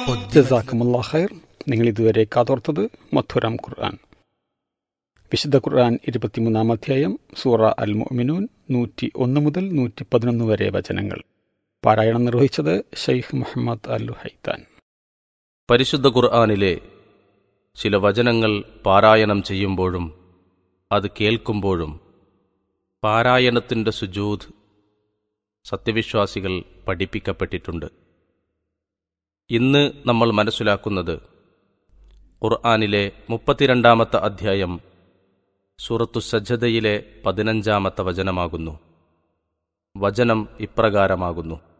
ജസാക്കുമുല്ലാ ഖൈർ നിങ്ങൾ ഇതുവരെ കാതോർത്തത് മധുരം ഖുർആൻ വിശുദ്ധ ഖുർആൻ ഇരുപത്തിമൂന്നാം അധ്യായം സൂറ അൽ മുഅ്മിനൂൻ നൂറ്റി ഒന്ന് മുതൽ നൂറ്റി പതിനൊന്ന് വരെ വചനങ്ങൾ പാരായണം നിർവഹിച്ചത് ഷെയ്ഖ് മുഹമ്മദ് അൽ ഹൈത്താൻ പരിശുദ്ധ ഖുർആാനിലെ ചില വചനങ്ങൾ പാരായണം ചെയ്യുമ്പോഴും അത് കേൾക്കുമ്പോഴും പാരായണത്തിൻ്റെ സുജൂദ് സത്യവിശ്വാസികൾ പഠിപ്പിക്കപ്പെട്ടിട്ടുണ്ട് ഇന്ന് നമ്മൾ മനസ്സിലാക്കുന്നത് ഖുർആാനിലെ മുപ്പത്തിരണ്ടാമത്തെ അധ്യായം സൂറത്തു സജ്ജതയിലെ പതിനഞ്ചാമത്തെ വചനമാകുന്നു വചനം ഇപ്രകാരമാകുന്നു